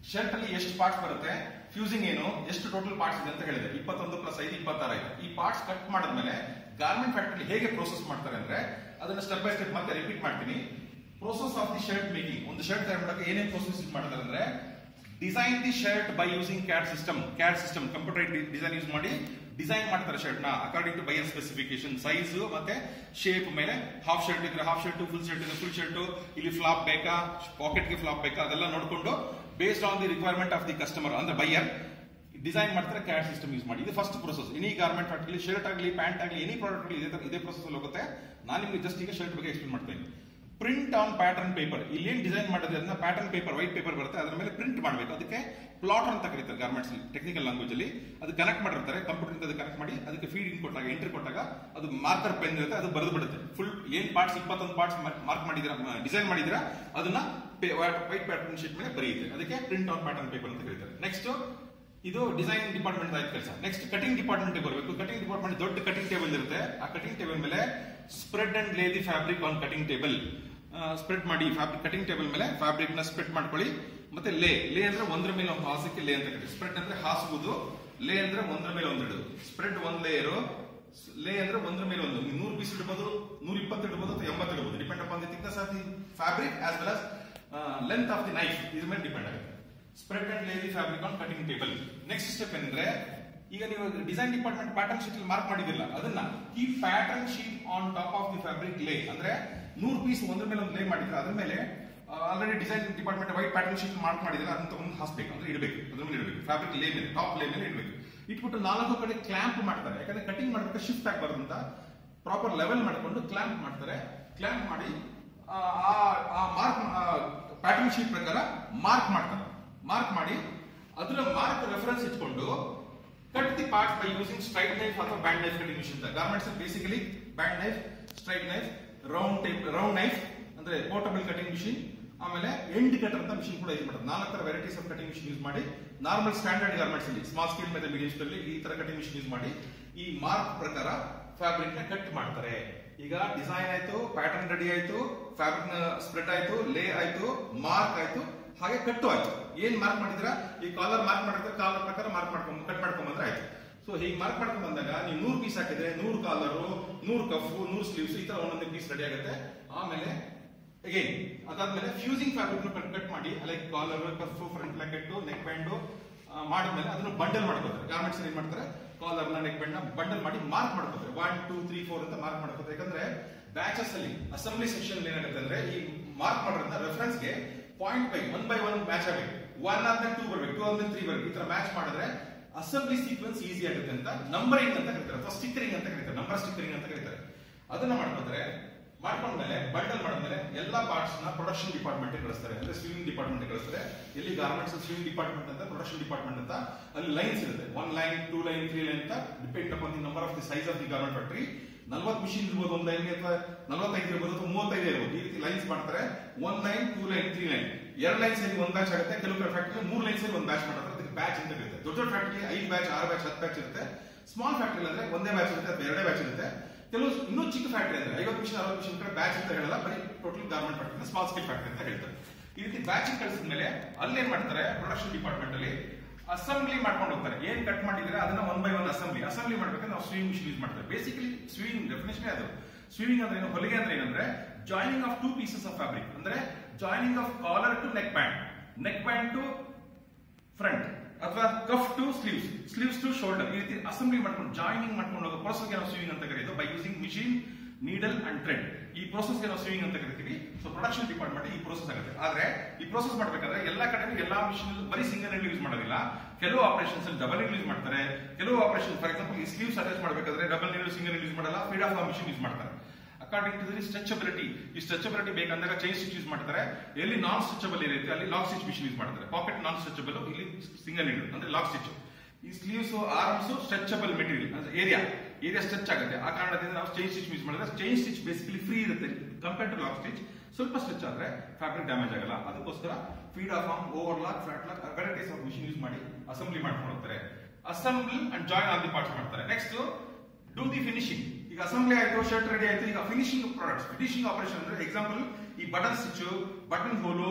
shirt ಅಲ್ಲಿ ಎಷ್ಟು parts ಬರುತ್ತೆ ಫ್ಯೂಸಿಂಗ್ ಏನು ಎಷ್ಟು ಟೋಟಲ್ ಪಾರ್ಟ್ಸ್ ಇದೆ ಅಂತ ಹೇಳಿದೆ ಇಪ್ಪತ್ತೊಂದು ಪ್ಲಸ್ ಐದು ಇಪ್ಪತ್ತಾರು ಆಯ್ತು ಈ ಪಾರ್ಟ್ಸ್ ಕಟ್ ಮಾಡಿದ್ಮೇಲೆ ಗಾರ್ಮೆಂಟ್ ಫ್ಯಾಕ್ಟರಿ ಹೇಗೆ ಪ್ರೋಸೆಸ್ ಮಾಡ್ತಾರೆ ಅಂದ್ರೆ ಅದನ್ನ ಸ್ಟೆಪ್ ಬೈ ಸ್ಟೆಪ್ ಮತ್ತೆ ರಿಪೀಟ್ ಮಾಡ್ತೀನಿ process of the shirt making ಒಂದು ಶರ್ಟ್ ತಯಾರು ಮಾಡಕ್ಕೆ ಏನೇನು ಪ್ರೋಸೆಸ್ ಮಾಡ್ತಾರೆ ಅಂದ್ರೆ design the shirt by using CAD system CAD system computer design use ಮಾಡಿ ಡಿಸೈನ್ ಮಾಡ್ತಾರೆ ಶರ್ಟ್ ನ according to buyer specification size ಮತ್ತೆ ಶೇಪ್ ಮೇಲೆ ಹಾಫ್ ಶರ್ಟ್ ಇದ್ರೆ ಹಾಫ್ ಶರ್ಟ್ ಫುಲ್ ಶರ್ಟ್ ಇದ್ರೆ ಫುಲ್ ಶರ್ಟ್ ಇಲ್ಲಿ ಫ್ಲಾಪ್ ಬೇಕಾ ಪಾಕೆಟ್ ಗೆ ಫ್ಲಾಪ್ ಬೇಕಾ ಅದೆಲ್ಲ ನೋಡ್ಕೊಂಡು based on the requirement of the customer ಅಂದ್ರೆ ಬೈಯರ್ ಡಿಸೈನ್ ಮಾಡ್ತಾರೆ ಕ್ಯಾಡ್ ಸಿಸ್ಟಮ್ ಯೂಸ್ ಮಾಡಿ ಇದು ಫಸ್ಟ್ ಪ್ರೊಸೆಸ್ ಎನಿ ಗಾರ್ಮೆಂಟ್ ಆಗಲಿ ಶರ್ಟ್ ಆಗಲಿ ಪ್ಯಾಂಟ್ ಆಗಲಿ ಎನಿ ಪ್ರಾಡಕ್ಟ್ ಆಗಲಿ ಇದೇ ತರ ಇದೇ ಪ್ರೊಸೆಸ್ ಅಲ್ಲಿ ಹೋಗುತ್ತೆ ನಾನು ನಿಮಗೆ ಜಸ್ಟ್ ಈಗ ಶರ್ಟ್ ಬಗ್ಗೆ ಎಕ್ಸ್ಪ್ಲೇನ್ ಮಾಡ್ತೇನೆ ಪ್ರಿಂಟ್ ಆನ್ ಪ್ಯಾಟರ್ನ್ ಪೇಪರ್ ಇಲ್ಲಿ ಏನ್ ಡಿಸೈನ್ ಮಾಡಿದ್ರೆ ಅದನ್ನ ಪ್ಯಾಟರ್ನ್ ಪೇಪರ್ ವೈಟ್ ಪೇಪರ್ ಬರುತ್ತೆ ಅದರ ಮೇಲೆ ಪ್ರಿಂಟ್ ಮಾಡಬೇಕು ಅದಕ್ಕೆ ಪ್ಲಾಟರ್ ಅಂತ ಕರೀತಾರೆ ಗಾರ್ಮೆಂಟ್ಸ್ ಟೆಕ್ನಿಕಲ್ ಲ್ಯಾಂಗ್ವೇಜ್ ಅಲ್ಲಿ ಅದು ಕನೆಕ್ಟ್ ಮಾಡಿರ್ತಾರೆ ಕಂಪ್ಯೂಟರ್ ಇಂದ ಕನೆಕ್ಟ್ ಮಾಡಿ ಅದಕ್ಕೆ ಫೀಡ್ ಇನ್ ಕೊಟ್ಟಾಗ ಎಂಟ್ರಿ ಕೊಟ್ಟಾಗ ಅದು ಮಾರ್ಕರ್ ಪೆನ್ ಇರುತ್ತೆ ಅದು ಬರೆದು ಬಿಡುತ್ತೆ ಫುಲ್ ಏನ್ ಪಾರ್ಟ್ಸ್ ಇಪ್ಪತ್ತೊಂದು ಪಾರ್ಟ್ಸ್ ಮಾರ್ಕ್ ಮಾಡಿದಿರ ಡಿಸೈನ್ ಮಾಡಿದಿರ ಅದನ್ನ ವೈಟ್ ಪ್ಯಾಟರ್ನ್ ಶೀಟ್ ಮೇಲೆ ಬರೆಯುತ್ತೆ ಅದಕ್ಕೆ ಪ್ರಿಂಟ್ ಆನ್ ಪ್ಯಾಟರ್ನ್ ಪೇಪರ್ ಅಂತ ಕರೀತಾರೆ ನೆಕ್ಸ್ಟ್ ಇದು ಡಿಸೈನ್ ಡಿಪಾರ್ಟ್ಮೆಂಟ್ ಆಯ್ತು ಕೆಲಸ ನೆಕ್ಸ್ಟ್ ಕಟಿಂಗ್ ಡಿಪಾರ್ಟ್ಮೆಂಟ್ ಬರಬೇಕು ಕಟಿಂಗ್ ಡಿಪಾರ್ಟ್ಮೆಂಟ್ ದೊಡ್ಡ ಕಟಿಂಗ್ ಟೇಬಲ್ ಇರುತ್ತೆ ಆ ಕಟಿಂಗ್ ಟೇಬಲ್ ಮೇಲೆ spread and lay the fabric on cutting table spread ಮಾಡಿ ಫ್ಯಾಬ್ರಿಕ್ ಕಟಿಂಗ್ ಟೇಬಲ್ ಮೇಲೆ ಫ್ಯಾಬ್ರಿಕ್ ನ ಸ್ಪ್ರೆಡ್ ಮಾಡ್ಕೊಳ್ಳಿ ಮತ್ತೆ ಲೇ ಲೇ ಅಂದ್ರೆ ಒಂದ್ರ ಮೇಲೆ ಒಂದು ಹಾಸಕ್ಕೆ ಲೇ ಅಂತ ಕರೀತೀವಿ ಸ್ಪ್ರೆಡ್ ಅಂದ್ರೆ ಹಾಸುವುದು ಲೇ ಅಂದ್ರೆ ಒಂದ್ರ ಮೇಲೆ ಒಂದಿಡುದು ಸ್ಪ್ರೆಡ್ ಒಂದ್ ಲೇಯರು ಲೇ ಅಂದ್ರೆ ಒಂದ್ರ ಮೇಲೆ ಒಂದು ನೀವು ನೂರು ಪೀಸ್ ಇಡಬಹುದು ನೂರ ಇಪ್ಪತ್ತು ಇಡಬಹುದು ಅಥವಾ ಎಂಬತ್ತು ಇಡಬಹುದು depend upon the thickness of the fabric as well as length of the knife ಇದ್ರ ಮೇಲೆ ಡಿಪೆಂಡ್ ಆಗುತ್ತೆ spread and lay the fabric on cutting table next step ಅಂದ್ರೆ ಈಗ ನೀವು ಡಿಸೈನ್ ಡಿಪಾರ್ಟ್ಮೆಂಟ್ ಪ್ಯಾಟರ್ನ್ ಶೀಟ್ ಅಲ್ಲಿ ಮಾರ್ಕ್ ಮಾಡಿದಿಲ್ಲ ಅದನ್ನ ಈ pattern sheet on top of the fabric lay ಅಂದ್ರೆ ನೂರು ಪೀಸ್ ಒಂದ್ರ ಮೇಲೆ ಒಂದು ಲೇ ಮಾಡಿದ್ರೆ ಅದ್ರ ಮೇಲೆ already design department white pattern sheet mark ಮಾಡಿದ್ರೆ ಅದನ್ನ ತಗೊಂಡು ಹಾಸ್ಬೇಕು ಅಂದ್ರೆ ಇಡಬೇಕು ಅದ್ರ ಮೇಲೆ ಇಡಬೇಕು ಫ್ಯಾಬ್ರಿಕ್ ಲೇ ಮೇಲೆ ಟಾಪ್ ಲೇ ಮೇಲೆ ಇಡಬೇಕು ಇಟ್ಬಿಟ್ಟು ನಾಲ್ಕು ಕಡೆ ಕ್ಲಾಂಪ್ ಮಾಡ್ತಾರೆ ಯಾಕಂದ್ರೆ ಕಟಿಂಗ್ ಮಾಡ್ಬೇಕು ಶಿಫ್ಟ್ ಆಗಬಾರ್ದು ಅಂತ ಪ್ರಾಪರ್ ಲೆವೆಲ್ ಮಾಡಿಕೊಂಡು ಕ್ಲಾಂಪ್ ಮಾಡ್ತಾರೆ ಕ್ಲಾಂಪ್ ಮಾಡಿ ಆ ಆ ಮಾರ್ಕ್ ಪ್ಯಾಟರ್ನ್ ಶೀಟ್ ಪ್ರಕಾರ ಮಾರ್ಕ್ ಮಾಡ್ತಾರೆ ಮಾರ್ಕ್ ಮಾಡಿ ಅದರ ಮಾರ್ಕ್ ರೆಫರೆನ್ಸ್ ಇಟ್ಕೊಂಡು cut the parts by using straight knife ಅಥವಾ band knife cutting machine garments basically band knife straight knife round type round knife ಅಂದ್ರೆ ಪೋರ್ಟಬಲ್ ಕಟಿಂಗ್ ಮಿಷಿನ್ ಆಮೇಲೆ end cutter ಅಂತ machine ಕೂಡ use ಮಾಡ್ತಾರೆ ನಾಲ್ಕು ತರ varieties of cutting machine use ಮಾಡಿ normal standard garments ಅಲ್ಲಿ ಸ್ಮಾಲ್ ಸ್ಕೇಲ್ ಮತ್ತೆ ಮೀಡಿಯಂ ಸ್ಕೇಲ್ ಈ ತರ ಕಟಿಂಗ್ ಮಿಷಿನ್ ಯೂಸ್ ಮಾಡಿ ಈ ಮಾರ್ಕ್ ಪ್ರಕಾರ ಫ್ಯಾಬ್ರಿಕ್ ನ ಕಟ್ ಮಾಡ್ತಾರೆ ಈಗ ಡಿಸೈನ್ ಆಯ್ತು ಪ್ಯಾಟರ್ನ್ ರೆಡಿ ಆಯ್ತು ಫ್ಯಾಬ್ರಿಕ್ ನ ಸ್ಪ್ರೆಡ್ ಆಯ್ತು ಲೇ ಆಯ್ತು ಮಾರ್ಕ್ ಆಯ್ತು ಹಾಗೆ ಕಟ್ಟು ಆಯ್ತು ಏನ್ ಮಾರ್ಕ್ ಮಾಡಿದ್ರ ಈ ಕಾಲರ್ ಮಾರ್ಕ್ ಮಾಡಿದ್ರೆ ಕಾಲರ್ ಪ್ರಕಾರ ಮಾರ್ಕ್ ಮಾಡ್ಕೊಂಡ್ ಕಟ್ ಮಾಡ್ಕೊಂಡ್ ಬಂದ್ರೆ ಆಯ್ತು ಸೊ ಹೀಗೆ ಮಾರ್ಕ್ ಮಾಡ್ಕೊಂಡ್ ಬಂದಾಗ ನೀವು ನೂರು ಪೀಸ್ ಹಾಕಿದ್ರೆ ನೂರು ಕಾಲರು ನೂರು ಕಫು ನೂರು ಸ್ಲೀವ್ಸ್ ಈ ತರ ಒಂದೊಂದು ಪೀಸ್ ರೆಡಿ ಆಗುತ್ತೆ ಆಮೇಲೆ ಅಗೈನ್ ಅದಾದ್ಮೇಲೆ ಫ್ಯೂಸಿಂಗ್ ಫ್ಯಾಬ್ರಿಕ್ ಕಟ್ ಮಾಡಿ like collar cuff front placket neck band ಮಾಡಿದ್ಮೇಲೆ ಅದನ್ನು ಬಂಡಲ್ ಮಾಡ್ಕೋತಾರೆ ಗಾರ್ಮೆಂಟ್ಸ್ ಏನ್ ಮಾಡ್ತಾರೆ ಕಾಲರ್ ನ ನೆಕ್ ಬ್ಯಾಂಡ್ ನ ಬಂಡಲ್ ಮಾಡಿ ಮಾರ್ಕ್ ಮಾಡ್ಕೋತಾರೆ ಒನ್ ಟೂ ತ್ರೀ ಫೋರ್ ಅಂತ ಮಾರ್ಕ್ ಮಾಡ್ಕೋತಾರೆ ಯಾಕಂದ್ರೆ ಬ್ಯಾಚಸ್ ಅಲ್ಲಿ ಅಸೆಂಬ್ಲಿ ಸೆಕ್ಷನ್ ಏನಾಗುತ್ತೆ ಅಂದ್ರೆ ಈ ಮಾರ್ಕ್ ಮಾಡೋದ್ರಿಂದ ರೆಫರೆನ್ಸ್ ಗೆ point by one by one match ಆಗಬೇಕು ಒನ್ ಆದ್ಮೇಲೆ ಟೂ ಬರ್ಬೇಕು ಟೂ ಆದ್ಮೇಲೆ ತ್ರೀ ಬರ್ಬೇಕು ಈ ತರ ಮ್ಯಾಚ್ ಮಾಡಿದ್ರೆ ಅಸೆಂಬ್ಲಿ ಸೀಕ್ವೆನ್ಸ್ ಈಸಿ ಆಗುತ್ತೆ ಅಂತ ನಂಬರಿಂಗ್ ಅಂತ ಕರೀತಾರೆ ಅಥವಾ ಸ್ಟಿಕ್ಕರಿಂಗ್ ಅಂತ ಕರೀತಾರೆ ನಂಬರ್ ಸ್ಟಿಕ್ಕರಿಂಗ್ ಅಂತ ಕರೀತಾರೆ ಅದನ್ನ ಮಾಡ್ಕೊಂಡ್ರೆ ಮಾಡ್ಕೊಂಡ್ಮೇಲೆ ಬಂಡಲ್ ಮಾಡಿದ್ಮೇಲೆ ಎಲ್ಲಾ ಪಾರ್ಟ್ಸ್ ನ ಪ್ರೊಡಕ್ಷನ್ ಡಿಪಾರ್ಟ್ಮೆಂಟ್ ಕಳಿಸ್ತಾರೆ ಅಂದ್ರೆ ಸ್ವಿಂಗ್ ಡಿಪಾರ್ಟ್ಮೆಂಟ್ ಕಳಿಸ್ತಾರೆ ಎಲ್ಲಿ ಗಾರ್ಮೆಂಟ್ಸ್ ಸ್ವಿಂಗ್ ಡಿಪಾರ್ಟ್ಮೆಂಟ್ ಅಂತ ಪ್ರೊಡಕ್ಷನ್ ಡಿಪಾರ್ಟ್ಮೆಂಟ್ ಅಂತ ಅಲ್ಲಿ ಲೈನ್ಸ್ ಇರುತ್ತೆ one line two line three line ಅಂತ depend upon the number of the size of the garment factory ನಲ್ವತ್ತು ಮಿಷಿನ್ ಇರ್ಬೋದು ಒಂದು ಲೈನ್ ಅಥವಾ ನಲವತ್ತೈದು ಇರ್ಬೋದು ಅಥವಾ ಮೂವತ್ತೈದು ಇರ್ಬೋದು ಈ ರೀತಿ ಲೈನ್ಸ್ ಮಾಡ್ತಾರೆ one line two line three line ಎರಡು ಲೈನ್ ಸೇರಿ ಒಂದ್ ಬ್ಯಾಚ್ ಆಗುತ್ತೆ ಕೆಲವು ಫ್ಯಾಕ್ಟರಿ ಮೂರು ಲೈನ್ ಸೇರಿ ಒಂದ್ ಬ್ಯಾಚ್ ಮಾಡ್ತಾರೆ ಅದಕ್ಕೆ ಬ್ಯಾಚ್ ಅಂತ ಇರುತ್ತೆ ದೊಡ್ಡ ದೊಡ್ಡ ಫ್ಯಾಕ್ಟರಿ ಐದು ಬ್ಯಾಚ್ ಆರು ಬ್ಯಾಚ್ ಹತ್ತು ಬ್ಯಾಚ್ ಇರುತ್ತೆ ಸ್ಮಾಲ್ ಫ್ಯಾಕ್ಟರಿ ಅಂದ್ರೆ ಒಂದೇ ಬ್ಯಾಚ್ ಇರುತ್ತೆ ಅಥವಾ ಎರಡೇ ಬ್ಯಾಚ್ ಇರುತ್ತೆ ಕೆಲವು ಇನ್ನೂ ಚಿಕ್ಕ ಫ್ಯಾಕ್ಟರಿ ಅಂದ್ರೆ ಐವತ್ತು ಮಿಷನ್ ಅರವತ್ತು ಮಿಷನ್ ಕಡೆ ಬ್ಯಾಚ್ ಅಂತ ಹೇಳಲ್ಲ ಬರೀ total garment factory small scale factory ಅಂತ ಹೇಳ್ತಾರೆ ಈ ರೀತಿ ಬ್ಯಾಚ್ ಕಳಿಸಿದ ಮೇಲೆ ಅಲ್ಲಿ ಏನ್ ಮಾಡ್ತಾರೆ ಪ್ರೊಡಕ್ಷನ್ ಡಿಪಾರ್ಟ್ಮೆಂಟ್ ಅಲ್ಲಿ ಅಸೆಂಬ್ಲಿ ಮಾಡ್ಕೊಂಡು ಹೋಗ್ತಾರೆ ಏನ್ ಕಟ್ ಮಾಡಿದ್ರೆ ಅದನ್ನ one by one assembly assembly ಮಾಡ್ಬೇಕಂದ್ರೆ ನಾವು ಸ್ವಿಂಗ್ ಮಿಷಿನ್ ಯೂಸ್ ಮಾಡ್ತಾರೆ ಬೇಸಿಕಲಿ ಸ್ವಿಂಗ್ ಡೆಫಿನೇಷನ್ ಅದು ಸ್ವಿಂಗ್ ಅಂದ್ರೆ ಏನು ಹೊಲಿಗೆ ಅಂದ್ರೆ ಏನಂದ್ರೆ joining of two pieces of fabric ಅಂದ್ರೆ joining of collar to neck band neck band to front ಅಥವಾ cuff to sleeves sleeves to shoulder ಈ ರೀತಿ ಅಸೆಂಬ್ಲಿ ಮಾಡ್ಕೊಂಡು ಜಾಯಿನಿಂಗ್ ಮಾಡ್ಕೊಂಡು ಹೋಗೋ ಪ್ರೋಸೆಸ್ಗೆ ನಾವು ಸ್ವಿಂಗ್ ಅಂತ ಕರೀತೀವಿ by using machine needle and thread ಈ ಪ್ರೋಸೆಸ್ಗೆ ನಾವು ಸ್ವಿಂಗ್ ಅಂತ ಕರಿತೀವಿ ಸೊ ಪ್ರೊಡಕ್ಷನ್ ಡಿಪಾರ್ಟ್ಮೆಂಟ್ ಈ ಪ್ರೋಸೆಸ್ ಆಗುತ್ತೆ ಆದ್ರೆ ಈ ಪ್ರೋಸೆಸ್ ಮಾಡ್ಬೇಕಾದ್ರೆ ಎಲ್ಲಾ ಕಡೆ ಎಲ್ಲಾ ಮಿಷಿನ್ ಬರೀ ಸಿಂಗಲ್ ನೀಡಲ್ ಯೂಸ್ ಮಾಡೋದಿಲ್ಲ ಕೆಲವು ಆಪರೇಷನ್ಸ್ ಅಲ್ಲಿ ಡಬಲ್ ನೀಡಲ್ ಯೂಸ್ ಮಾಡ್ತಾರೆ ಕೆಲವು ಆಪರೇಷನ್ ಫಾರ್ ಎಕ್ಸಾಂಪಲ್ ಈ ಸ್ಲೀವ್ಸ್ ಅಟ್ಯಾಚ್ ಮಾಡಬೇಕಾದ್ರೆ double needle single needle use ಮಾಡಲ್ಲ ಫೀಡ್ ಆಫ್ ಮಿಷಿನ್ ಯೂಸ್ ಮಾಡ್ತಾರೆ ಅಕಾರ್ಡಿಂಗ್ ಟು ದಿ ಸ್ಟ್ರೆಚಬಿಲಿಟಿ ಈ ಸ್ಟ್ರೆಚಬಿಲಿಟಿ ಬೇಕಂದಾಗ ಚೈನ್ ಸ್ಟಿಚ್ ಯೂಸ್ ಮಾಡ್ತಾರೆ ಎಲ್ಲಿ ನಾನ್ ಸ್ಟ್ರೆಚಬಲ್ ಇರುತ್ತೆ ಅಲ್ಲಿ ಲಾಕ್ ಸ್ಟಿಚ್ ಮಿಷಿನ್ ಯೂಸ್ ಮಾಡ್ತಾರೆ ಪಾಕೆಟ್ ನಾನ್ ಸ್ಟ್ರೆಚಬಲ್ ಇಲ್ಲಿ ಸಿಂಗಲ್ ನೀಡಲ್ ಅಂದ್ರೆ ಲಾಕ್ ಸ್ಟಿಚ್ ಈ ಸ್ಲೀವ್ಸ್ ಆರ್ಮ್ಸ್ ಸ್ಟ್ರೆಚಬಲ್ ಮೆಟೀರಿಯಲ್ ಅಂದ್ರೆ ಏರಿಯಾ ಏರಿಯಾ ಸ್ಟ್ರೆಚ್ ಆಗುತ್ತೆ ಆ ಕಾರಣದಿಂದ ನಾವು ಚೈನ್ ಸ್ಟಿಚ್ ಯೂಸ್ ಮಾಡಿದ್ರೆ ಚೈನ್ ಸ್ಟಿಚ್ ಬೇಸಿಕಲಿ ಫ್ರೀ ಇರುತ್ತೆ ಕಂಪೇರ್ ಟು ಲಾಕ್ ಸ್ಟಿಚ್ ಸ್ವಲ್ಪ ಸ್ಟ್ರೆಚ್ ಆದ್ರೆ ಫ್ಯಾಬ್ರಿಕ್ ಡ್ಯಾಮೇಜ್ ಆಗಲ್ಲ ಅದಕ್ಕೋಸ್ಕರ feed of arm over lock flat lock varieties of machine use ಮಾಡಿ ಅಸೆಂಬ್ಲಿ ಮಾಡ್ಕೊಂಡು ಹೋಗ್ತಾರೆ assembly and join on the parts ಮಾಡ್ತಾರೆ ನೆಕ್ಸ್ಟ್ ಡೂ ದಿ ಫಿನಿಶಿಂಗ್ ಈಗ ಅಸೆಂಬ್ಲಿ ಆಯ್ತು ಶರ್ಟ್ ರೆಡಿ ಆಯ್ತು ಈಗ ಫಿನಿಶಿಂಗ್ ಪ್ರಾಡಕ್ಟ್ಸ್ ಫಿನಿಶಿಂಗ್ ಆಪರೇಷನ್ ಅಂದ್ರೆ ಎಕ್ಸಾಂಪಲ್ ಈ ಬಟನ್ ಸ್ಟಿಚ್ ಬಟನ್ ಹೋಲು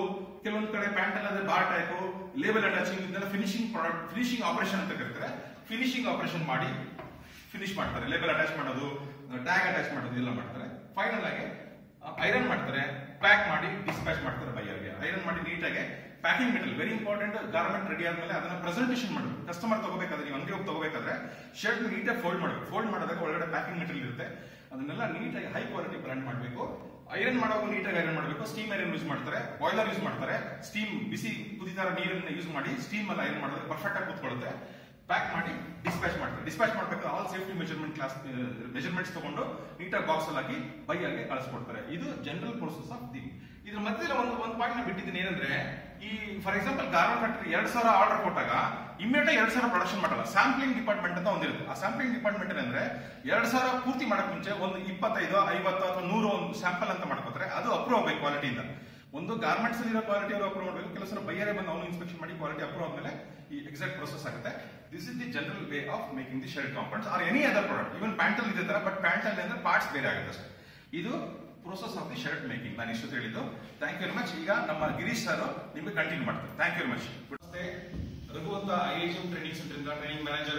ಕೆಲವೊಂದು ಕಡೆ ಪ್ಯಾಂಟ್ ಅಲ್ಲದೆ ಬಾರ್ ಟೈಪ್ ಲೇಬಲ್ ಅಟ್ಯಾಚಿಂಗ್ ಇದೆಲ್ಲ ಫಿನಿಶಿಂಗ್ ಪ್ರಾಡಕ್ಟ್ ಫಿನಿಶಿಂಗ್ ಆಪರೇಷನ್ ಅಂತ ಕರೀತಾರೆ ಫಿನಿಶಿಂಗ್ ಆಪರೇಷನ್ ಮಾಡಿ ಫಿನಿಶ್ ಮಾಡ್ತಾರೆ ಲೇಬಲ್ ಅಟ್ಯಾಚ್ ಮಾಡೋದು ಟ್ಯಾಗ್ ಅಟ್ಯಾಚ್ ಮಾಡೋದು ಎಲ್ಲ ಮಾಡ್ತಾರೆ ಫೈನಲ್ ಆಗಿ ಐರನ್ ಮಾಡ್ತಾರೆ ಪ್ಯಾಕ್ ಮಾಡಿ ಡಿಸ್ಪ್ಯಾಚ್ ಮಾಡ್ತಾರೆ ಬೈಯರ್ಗೆ ಐರನ್ ಮಾಡಿ ನೀಟಾಗಿ packing material very important garment ready ಆದ್ಮೇಲೆ ಅದನ್ನ ಪ್ರೆಸೆಂಟೇಷನ್ ಮಾಡಬೇಕು ಕಸ್ಟಮರ್ ತಗೋಬೇಕಾದ್ರೆ ನೀವು ಅಂಗಡಿ ಹೋಗಿ ತಗೋಬೇಕಾದ್ರೆ ಶರ್ಟ್ ನೀಟಾಗಿ ಫೋಲ್ಡ್ ಮಾಡಬೇಕು ಫೋಲ್ಡ್ ಮಾಡಿದಾಗ ಒಳಗಡೆ ಪ್ಯಾಕಿಂಗ್ ಮೆಟೀರಿಯಲ್ ಇರುತ್ತೆ ಅದನ್ನೆಲ್ಲ ನೀಟಾಗಿ ಹೈ ಕ್ವಾಲಿಟಿ ಬ್ರ್ಯಾಂಡ್ ಮಾಡಬೇಕು ಐರನ್ ಮಾಡುವಾಗ ನೀಟಾಗಿ ಐರನ್ ಮಾಡಬೇಕು ಸ್ಟೀಮ್ ಐರನ್ ಯೂಸ್ ಮಾಡ್ತಾರೆ ಬಾಯ್ಲರ್ ಯೂಸ್ ಮಾಡ್ತಾರೆ ಸ್ಟೀಮ್ ಬಿಸಿ ಕುದಿತಾರ ನೀರನ್ನ ಯೂಸ್ ಮಾಡಿ ಸ್ಟೀಮ್ ಅಲ್ಲಿ ಐರನ್ ಮಾಡಿದ್ರೆ ಪರ್ಫೆಕ್ಟ್ ಆಗಿ ಕೂತ್ಕೊಳ್ಳುತ್ತೆ ಪ್ಯಾಕ್ ಮಾಡಿ ಡಿಸ್ಪ್ಯಾಚ್ ಮಾಡ್ತಾರೆ ಡಿಸ್ಪ್ಯಾಚ್ ಮಾಡ್ಬೇಕಾದ್ರೆ all safety measurement class measurements ತಗೊಂಡು ನೀಟಾಗಿ ಬಾಕ್ಸ್ ಅಲ್ಲಿ ಹಾಕಿ ಬೈಯಾಗೆ ಕಳಿಸ್ಕೊಡ್ತಾರೆ ಇದು ಜನರಲ್ ಪ್ರೋಸೆಸ್ ಆಫ್ ದಿ ಇದ್ರ ಮಧ್ಯದಲ್ಲಿ ಒಂದು ಒಂದು ಪಾಯಿಂಟ್ ನಾನು ಬಿಟ್ಟಿದ್ದೀನಿ ಏನಂದ್ರೆ ಈ ಫಾರ್ ಎಕ್ಸಾಂಪಲ್ ಗಾರ್ಮೆಂಟ್ ಫ್ಯಾಕ್ಟರಿ ಎರಡ್ ಸಾವಿರ ಆರ್ಡರ್ ಕೊಟ್ಟಾಗ ಇಮ್ಮಿಡಿಯೇಟ್ ಎರಡ್ ಸಾವಿರ ಪ್ರೊಡಕ್ಷನ್ ಮಾಡಲ್ಲ ಸ್ಯಾಂಪ್ಲಿಂಗ್ ಡಿಪಾರ್ಟ್ಮೆಂಟ್ ಅಂತ ಒಂದಿರುತ್ತೆ ಆ ಸ್ಯಾಂಪ್ಲಿಂಗ್ ಡಿಪಾರ್ಟ್ಮೆಂಟ್ ಏನಂದ್ರೆ ಎರಡ್ ಸಾವಿರ ಪೂರ್ತಿ ಮಾಡಕ್ ಮುಂಚೆ ಒಂದು ಇಪ್ಪತ್ತೈದು ಐವತ್ತು ಅಥವಾ ನೂರು ಒಂದು ಸ್ಯಾಂಪಲ್ ಅಂತ ಮಾಡ್ಕೋತಾರೆ ಅದು ಅಪ್ರೂವ್ ಆಗಬೇಕು ಕ್ವಾಲಿಟಿಯಿಂದ ಒಂದು ಗಾರ್ಮೆಂಟ್ಸ್ ಇರೋ ಕ್ವಾಲಿಟಿ ಅವರು ಅಪ್ರೂವ್ ಮಾಡಬೇಕು ಕೆಲವು ಸಲ ಬೈಯರೇ ಬಂದು ಅವನು ಇನ್ಸ್ಪೆಕ್ಷನ್ ಮಾಡಿ ಕ್ವಾಲಿಟಿ ಅಪ್ರೂವ್ ಆದ್ಮೇಲೆ ಈ ಎಕ್ಸಾಕ್ಟ್ ಪ್ರೊಸೆಸ್ ಆಗುತ್ತೆ this is the general way of making the shirt compounds or any other product even pant ಅಲ್ಲಿ ಇದೆ ತರ ಬಟ್ ಪ್ಯಾಂಟ್ ಅಲ್ಲಿ ಅಂದ್ರೆ ಪಾರ್ಟ್ಸ್ ಬೇರೆ ಆಗುತ್ತೆ ಅಷ್ಟೇ ಇದು process of the shirt making ನಾನು ಇಷ್ಟು ಹೇಳಿದ್ದು ಥ್ಯಾಂಕ್ ಯು ವೆರಿ ಮಚ್ ಈಗ ನಮ್ಮ ಗಿರೀಶ್ ಸರ್ ನಿಮಗೆ ಕಂಟಿನ್ಯೂ ಮಾಡ್ತಾರೆ ಥ್ಯಾಂಕ್ ಯು ವೆರಿ ಮಚ್ ನಮಸ್ತೆ ರಘುವಂತ I H M training centre ಇಂದ ಟ್ರೈನಿಂಗ್ ಮ್ಯಾನೇಜರ್